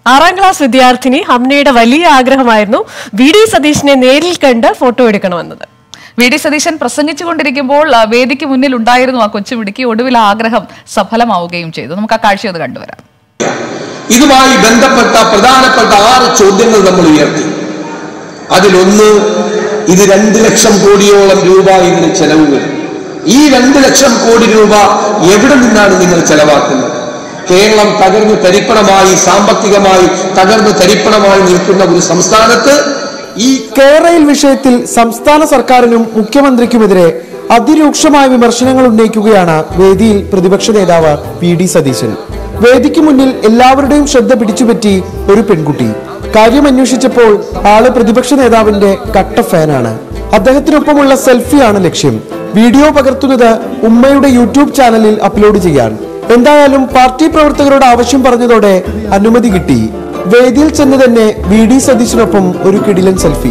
ആറാം ക്ലാസ് വിദ്യാർത്ഥിനി ഹംനയുടെ വലിയ ആഗ്രഹമായിരുന്നു വി ഡി സതീഷിനെ നേരിൽ കണ്ട് ഫോട്ടോ എടുക്കണമെന്നത് വി ഡി സതീശൻ പ്രസംഗിച്ചുകൊണ്ടിരിക്കുമ്പോൾ ആ, വേദിക്ക് മുന്നിൽ ഉണ്ടായിരുന്നു ആ കൊച്ചുമിടുക്കി ഒടുവിൽ ആ ആഗ്രഹം സഫലമാവുകയും ചെയ്തു നമുക്ക് ആ കാഴ്ച ഒന്ന് കണ്ടുവരാം ഇതുമായി ബന്ധപ്പെട്ട പ്രധാനപ്പെട്ട ആറ് ചോദ്യങ്ങൾ നമ്മൾ ഉയർത്തി അതിലൊന്ന് ഇത് രണ്ട് ലക്ഷം കോടിയോളം രൂപ ഇതിന് ചെലവ് വരും ഈ രണ്ട് ലക്ഷം കോടി രൂപ എവിടെ നിന്നാണ് നിങ്ങൾ ചെലവാക്കുന്നത് കേരളം തകർന്ന് തരിപ്പണമായി സാമ്പത്തികമായി തകർന്ന് തരിപ്പണമായി നിൽക്കുന്ന ഒരു സംസ്ഥാനത്ത് ഈ കേരയിൽ വിഷയത്തിൽ സംസ്ഥാന സർക്കാരിനും മുഖ്യമന്ത്രിക്കുമെതിരെ അതിരൂക്ഷമായ വിമർശനങ്ങൾ ഉന്നയിക്കുകയാണ് വേദിയിൽ പ്രതിപക്ഷ നേതാവ് പി ഡി സതീശൻ വേദിക്ക് മുന്നിൽ എല്ലാവരുടെയും ശ്രദ്ധ പിടിച്ചുപറ്റി ഒരു പെൺകുട്ടി കാര്യം അന്വേഷിച്ചപ്പോൾ ആള് പ്രതിപക്ഷ നേതാവിന്റെ കട്ട ഫാനാണ് അദ്ദേഹത്തിനൊപ്പമുള്ള സെൽഫിയാണ് ലക്ഷ്യം വീഡിയോ പകർത്തുന്നത് ഉമ്മയുടെ യൂട്യൂബ് ചാനലിൽ അപ്ലോഡ് ചെയ്യാൻ എന്തായാലും പാർട്ടി പ്രവർത്തകരോട് ആവശ്യം പറഞ്ഞതോടെ അനുമതി കിട്ടി വേദിയിൽ ചെന്ന് തന്നെ വി ഡി സതീശിനൊപ്പം ഒരു കിടിലൻ സെൽഫി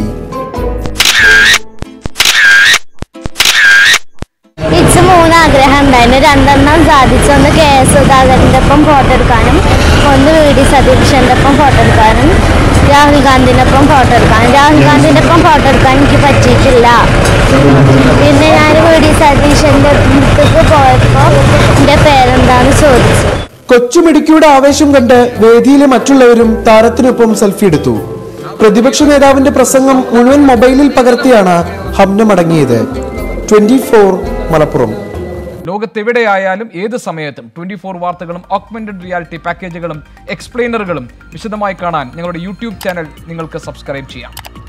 ഇച്ച് മൂന്ന് ആഗ്രഹം ഉണ്ടായിരുന്നു രണ്ടെണ്ണം സാധിച്ചു ഒന്ന് കെ എസ് സുധാകരൻ്റെ ഒപ്പം ഫോട്ടോ എടുക്കാനും ഒന്ന് വി ഡി സതീശൻ്റെ ഒപ്പം ഫോട്ടോ എടുക്കാനും രാഹുൽ ഗാന്ധിൻ്റെ ഒപ്പം ഫോട്ടോ എടുക്കാനും രാഹുൽ ഗാന്ധിൻ്റെ ഒപ്പം ഫോട്ടോ എടുക്കാൻ എനിക്ക് പറ്റിയിട്ടില്ല പിന്നെ ഞാൻ വി ഡി സതീശൻ്റെ അടുത്തേക്ക് പോയപ്പോൾ എൻ്റെ പേരെന്താന്ന് ചോദിച്ചു കൊച്ചുമിടുക്കിയുടെ ആവേശം കണ്ട് വേദിയിലെ മറ്റുള്ളവരും താരത്തിനൊപ്പം സെൽഫി എടുത്തു പ്രതിപക്ഷ നേതാവിന്റെ പ്രസംഗം മുഴുവൻ മൊബൈലിൽ പകർത്തിയാണ് ഹംന മടങ്ങിയത് ട്വന്റി ഫോർ മലപ്പുറം ലോകത്തെവിടെയായാലും ഏത് സമയത്തും ട്വന്റി ഫോർ വാർത്തകളും ഓഗ്മെന്റഡ് റിയാലിറ്റി പാക്കേജുകളും എക്സ്പ്ലെയിനറുകളും വിശദമായി കാണാൻ ഞങ്ങളുടെ യൂട്യൂബ് ചാനൽ നിങ്ങൾക്ക് സബ്സ്ക്രൈബ് ചെയ്യാം